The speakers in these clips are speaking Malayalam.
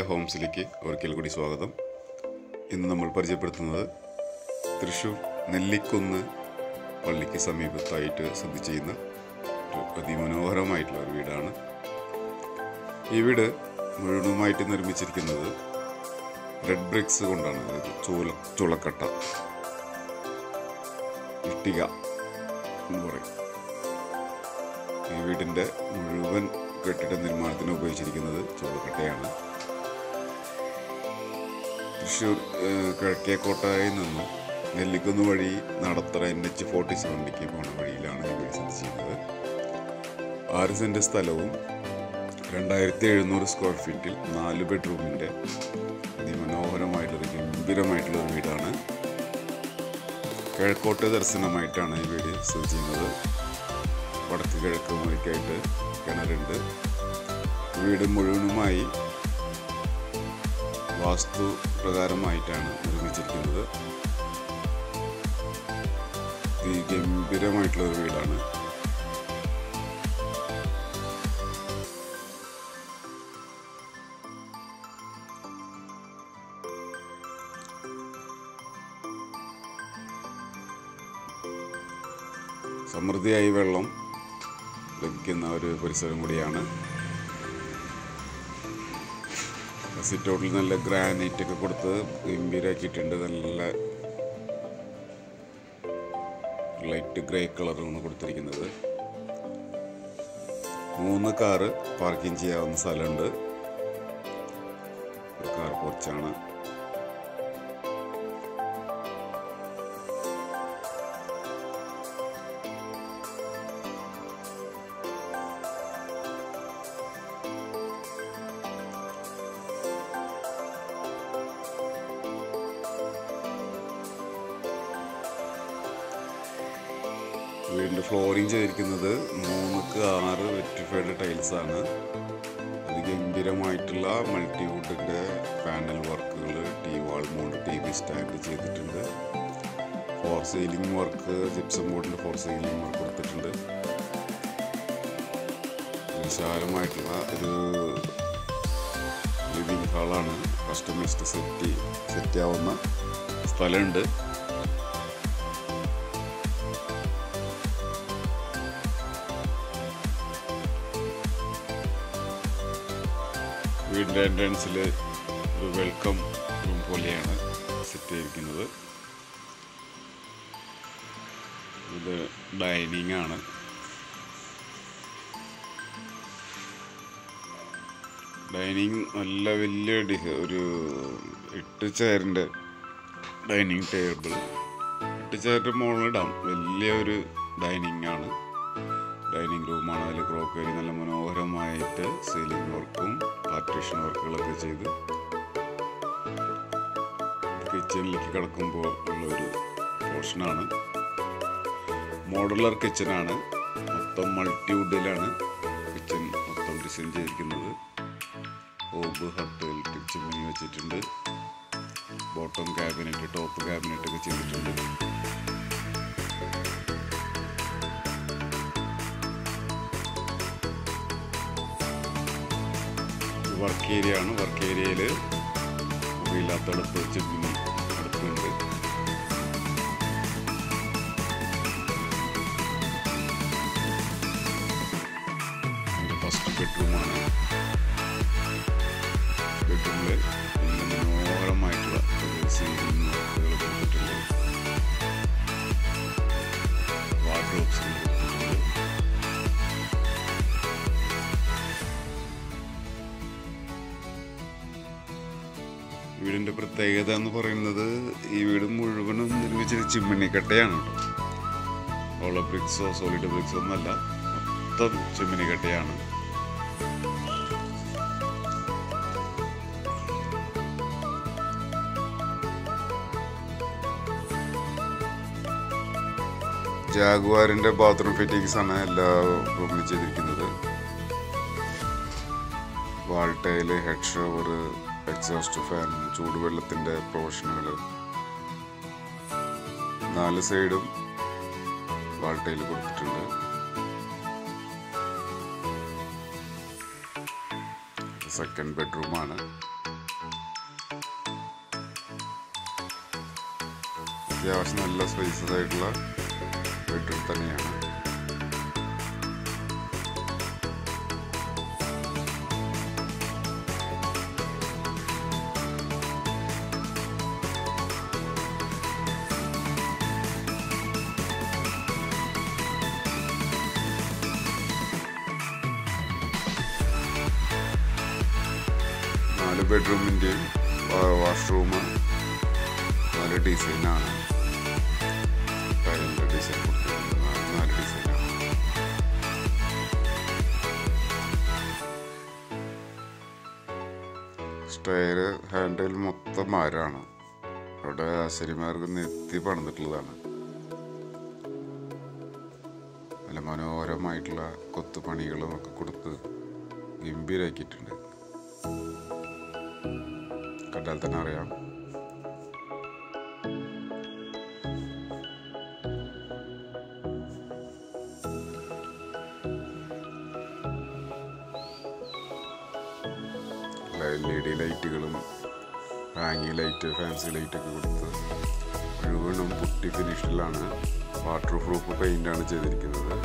ഹോംസിലേക്ക് ഒരിക്കൽ കൂടി സ്വാഗതം ഇന്ന് നമ്മൾ പരിചയപ്പെടുത്തുന്നത് തൃശ്ശൂർ നെല്ലിക്കുന്ന് പള്ളിക്ക് സമീപത്തായിട്ട് സ്ഥിതി ചെയ്യുന്ന ഒരു അതിമനോഹരമായിട്ടുള്ള ഒരു വീടാണ് ഈ വീട് മുഴുവനുമായിട്ട് നിർമ്മിച്ചിരിക്കുന്നത് റെഡ് ബ്രിക്സ് കൊണ്ടാണ് അതായത് ചൂല ചുളക്കട്ട ഇഷ്ടിക എന്ന് പറയും ഈ വീടിൻ്റെ മുഴുവൻ കെട്ടിട നിർമ്മാണത്തിന് ഉപയോഗിച്ചിരിക്കുന്നത് ചുവക്കട്ടയാണ് തൃശ്ശൂർ ഏഹ്, കിഴക്കേക്കോട്ടയിൽ നിന്നും നെല്ലിക്കുന്ന് വഴി നടത്തറ എൻ എച്ച് ഫോർട്ടി സെവൻറ്റിക്ക് പോണ വഴിയിലാണ് ഈ വീട് സ്ഥിതി ചെയ്യുന്നത് ആറ് സെൻറ്റ് സ്ഥലവും രണ്ടായിരത്തി എഴുന്നൂറ് സ്ക്വയർ ഫീറ്റിൽ നാല് ബെഡ്റൂമിൻ്റെ അതിമനോഹരമായിട്ടുള്ളൊരു ഗംഭീരമായിട്ടുള്ള ഒരു വീടാണ് കിഴക്കോട്ട് ദർശനമായിട്ടാണ് ഈ വീട് സ്ഥിതി ചെയ്യുന്നത് വടക്ക് കിഴക്ക് മുറിക്കായിട്ട് കിണറുണ്ട് വീട് മുഴുവനുമായി വാസ്തു പ്രകാരമായിട്ടാണ് നിർമ്മിച്ചിരിക്കുന്നത് ഈ ഗംഭീരമായിട്ടുള്ള ഒരു വീടാണ് സമൃദ്ധിയായി വെള്ളം ലഭിക്കുന്ന ഒരു പരിസരം കൂടിയാണ് സിറ്റൗട്ടിൽ നല്ല ഗ്രാനൈറ്റ് ഒക്കെ കൊടുത്ത് ഗംഭീരാക്കിയിട്ടുണ്ട് നല്ല ലൈറ്റ് ഗ്രേ കളറാണ് കൊടുത്തിരിക്കുന്നത് മൂന്ന് കാറ് പാർക്കിംഗ് ചെയ്യാവുന്ന സ്ഥലമുണ്ട് ഒരു കാർ പോർച്ചാണ് വീടിൻ്റെ ഫ്ലോറിങ് ചെയ്തിരിക്കുന്നത് മൂന്നുക്ക് ആറ് വെറ്റിഫൈഡ് ടൈൽസ് ആണ് അത് ഗംഭീരമായിട്ടുള്ള മൾട്ടിവുഡിൻ്റെ പാനൽ വർക്കുകൾ T wall mount T V stand ചെയ്തിട്ടുണ്ട് ഫോർ സീലിംഗ് വർക്ക് ജിപ്സം ബോർഡിൻ്റെ ഫോർ സീലിംഗ് വർക്ക് കൊടുത്തിട്ടുണ്ട് വിശാലമായിട്ടുള്ള ഒരു ലിവിങ് ഹാളാണ് കസ്റ്റമൈസ്ഡ് സെറ്റ് സെറ്റ് ആവുന്ന സ്ഥലമുണ്ട് വീടിൻ്റെ എൻട്രൻസിൽ ഒരു വെൽക്കം റൂം പോലെയാണ് സെറ്റ് ചെയ്തിരിക്കുന്നത് ഇത് ഡൈനിങ് ആണ് ഡൈനിങ് നല്ല വലിയ ഡിഹ ഒരു എട്ട് ചെയറിൻ്റെ ഡൈനിങ് ടേബിൾ എട്ട് ചെയറിൻ്റെ മുകളിലിടാം വലിയ ഒരു ഡൈനിങ് ആണ് ഡൈനിങ് റൂമാണ് അതിൽ ക്രോക്കറി നല്ല മനോഹരമായിട്ട് സീലിംഗ് വർക്കും പാർട്ടീഷൻ വർക്കുകളൊക്കെ ചെയ്ത് കിച്ചണിലേക്ക് കിടക്കുമ്പോൾ ഉള്ളൊരു പോർഷനാണ് മോഡുലർ കിച്ചനാണ് മൊത്തം മൾട്ടിവുഡിലാണ് കിച്ചൺ മൊത്തം ഡിസൈൻ ചെയ്തിരിക്കുന്നത് ഓബ് ഹട്ട് ഇലക്ട്രിക് ചിമ്മിനി വെച്ചിട്ടുണ്ട് ബോട്ടം ക്യാബിനറ്റ് ടോപ്പ് ക്യാബിനറ്റ് ഒക്കെ ചെയ്തിട്ടുണ്ട് വർക്ക് ഏരിയ ആണ് വർക്ക് ഏരിയയിൽ ഇല്ലാത്ത അടുപ്പ് ചിമ്മിനി അടുപ്പുണ്ട് അതിൻ്റെ ഫസ്റ്റ് ബെഡ്റൂമാണ് ബെഡ്റൂമിൽ നല്ല മനോഹരമായിട്ടുള്ള ഒരു സീലിംഗ് വർക്കുകൾ കൊടുത്തിട്ടുണ്ട് വാർഡ്രോബ്സ് കൊടുത്തിട്ടുണ്ട് വീടിൻ്റെ പ്രത്യേകത എന്ന് പറയുന്നത് ഈ വീട് മുഴുവനും നിർമ്മിച്ചൊരു ചിമ്മിണിക്കട്ടയാണ് കേട്ടോ ഹോളോ ബ്രിക്സോ സോളിഡ് ബ്രിക്സോ ഒന്നല്ല മൊത്തം ചിമ്മിണിക്കട്ടയാണ് ജാഗ്വാറിൻ്റെ ബാത്റൂം ഫിറ്റിങ്സ് ആണ് എല്ലാ റൂമിലും ചെയ്തിരിക്കുന്നത് വാൾട്ടയില് ഹെഡ് ഷവർ എക്സോസ്റ്റ് ഫാൻ ചൂടുവെള്ളത്തിൻ്റെ പ്രൊഫഷനുകൾ നാല് സൈഡും വാൾട്ടയിൽ കൊടുത്തിട്ടുണ്ട് സെക്കൻഡ് ബെഡ്റൂമാണ് അത്യാവശ്യം നല്ല സ്പേസസ് ആയിട്ടുള്ള ബെഡ്റൂം തന്നെയാണ് നാല് ബെഡ്റൂമിൻ്റെയും വാഷ്റൂം നാല് ഡിസൈനാണ് ടൈലിൻ്റെ ഡിസൈൻ കൊടുത്തിട്ടുണ്ട് നാല് നാല് ഡിസൈനാണ് സ്റ്റയർ ഹാൻഡിൽ മൊത്തം മരമാണ് അവിടെ ആശരിമാർക്ക് നെത്തി പണിതിട്ടുള്ളതാണ് നല്ല മനോഹരമായിട്ടുള്ള കൊത്തുപണികളും ഒക്കെ കൊടുത്ത് ഗംഭീരാക്കിയിട്ടുണ്ട് കണ്ടാൽ തന്നെ അറിയാം എൽ ഇ ഡി ലൈറ്റുകളും ഹാങ്ങി ലൈറ്റ് ഫാൻസി ലൈറ്റൊക്കെ കൊടുത്ത് മുഴുവനും പുട്ടി ഫിനിഷിലാണ് വാട്ടർ പ്രൂഫ് പെയിൻ്റാണ് ചെയ്തിരിക്കുന്നത്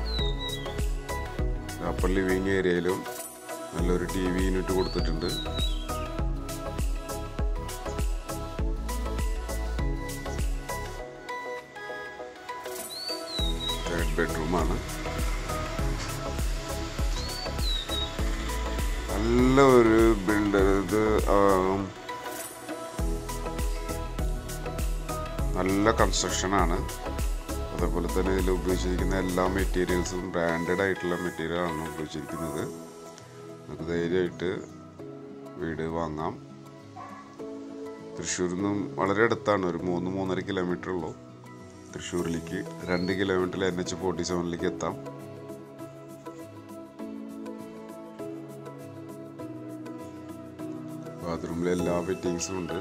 അപ്പർ ലിവിങ് ഏരിയയിലും നല്ലൊരു ടി വി യൂണിറ്റ് കൊടുത്തിട്ടുണ്ട് തേർഡ് ബെഡ്റൂമാണ് നല്ല ഒരു ബിൽഡർ ഇത് ആം, നല്ല കൺസ്ട്രക്ഷനാണ് അതേപോലെ തന്നെ ഇതിൽ ഉപയോഗിച്ചിരിക്കുന്ന എല്ലാ മെറ്റീരിയൽസും ബ്രാൻഡഡ് ആയിട്ടുള്ള മെറ്റീരിയലാണ് ഉപയോഗിച്ചിരിക്കുന്നത് നമുക്ക് ധൈര്യമായിട്ട് വീട് വാങ്ങാം തൃശ്ശൂരിൽ നിന്നും വളരെ അടുത്താണ് ഒരു മൂന്ന് മൂന്നര കിലോമീറ്റർ ഉള്ളൂ തൃശ്ശൂരിലേക്ക് രണ്ട് കിലോമീറ്ററിൽ എൻ എച്ച് ഫോർട്ടി സെവനിലേക്ക് എത്താം ബാത്റൂമിൽ എല്ലാ ഫിറ്റിങ്സും ഉണ്ട്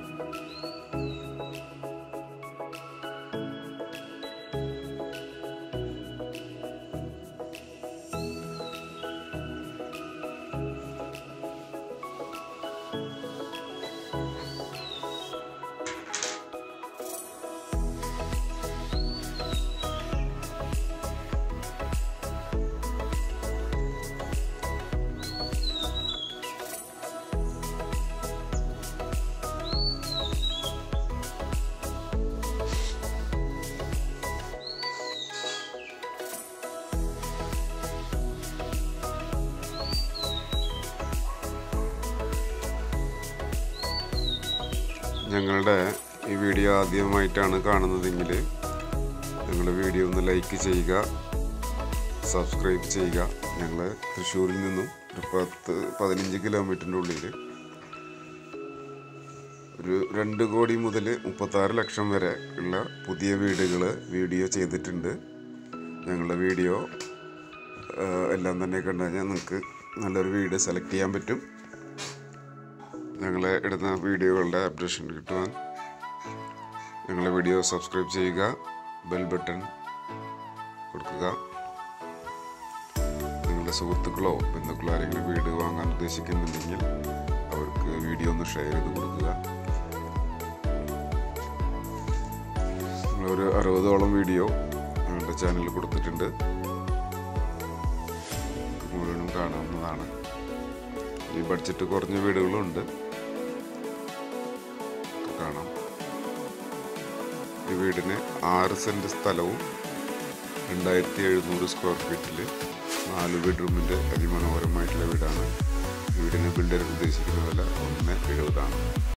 ഞങ്ങളുടെ ഈ വീഡിയോ ആദ്യമായിട്ടാണ് കാണുന്നതെങ്കിൽ ഞങ്ങളുടെ വീഡിയോ ഒന്ന് ലൈക്ക് ചെയ്യുക സബ്സ്ക്രൈബ് ചെയ്യുക ഞങ്ങൾ തൃശ്ശൂരിൽ നിന്നും ഒരു പത്ത് പതിനഞ്ച് കിലോമീറ്ററിൻ്റെ ഉള്ളിൽ ഒരു രണ്ട് കോടി മുതൽ മുപ്പത്താറ് ലക്ഷം വരെ ഉള്ള പുതിയ വീടുകൾ വീഡിയോ ചെയ്തിട്ടുണ്ട് ഞങ്ങളുടെ വീഡിയോ ആ, എല്ലാം തന്നെ കണ്ടു കഴിഞ്ഞാൽ നിങ്ങൾക്ക് നല്ലൊരു വീട് സെലക്ട് ചെയ്യാൻ പറ്റും ഞങ്ങൾ ഇടുന്ന വീഡിയോകളുടെ അപ്ഡേഷൻ കിട്ടുവാൻ ഞങ്ങളുടെ വീഡിയോ സബ്സ്ക്രൈബ് ചെയ്യുക ബെൽ ബട്ടൺ കൊടുക്കുക നിങ്ങളുടെ സുഹൃത്തുക്കളോ ബന്ധുക്കളോ ആരെങ്കിലും വീട് വാങ്ങാൻ ഉദ്ദേശിക്കുന്നുണ്ടെങ്കിൽ അവർക്ക് വീഡിയോ ഒന്ന് ഷെയർ ചെയ്ത് കൊടുക്കുക ഒരു അറുപതോളം വീഡിയോ ഞങ്ങളുടെ ചാനലിൽ കൊടുത്തിട്ടുണ്ട് മുഴുവനും കാണാവുന്നതാണ് ഈ ബഡ്ജറ്റ് കുറഞ്ഞ വീടുകളുണ്ട് ഒക്കെ കാണാം ഈ വീടിന് ആറ് സെൻറ്റ് സ്ഥലവും രണ്ടായിരത്തി എഴുന്നൂറ് സ്ക്വയർ ഫീറ്റിൽ നാല് ബെഡ്റൂമിൻ്റെ അതിമനോഹരമായിട്ടുള്ള വീടാണ് വീടിന് ബിൽഡർ ഉദ്ദേശിക്കുന്ന വില ഒന്ന് എഴുപതാണ്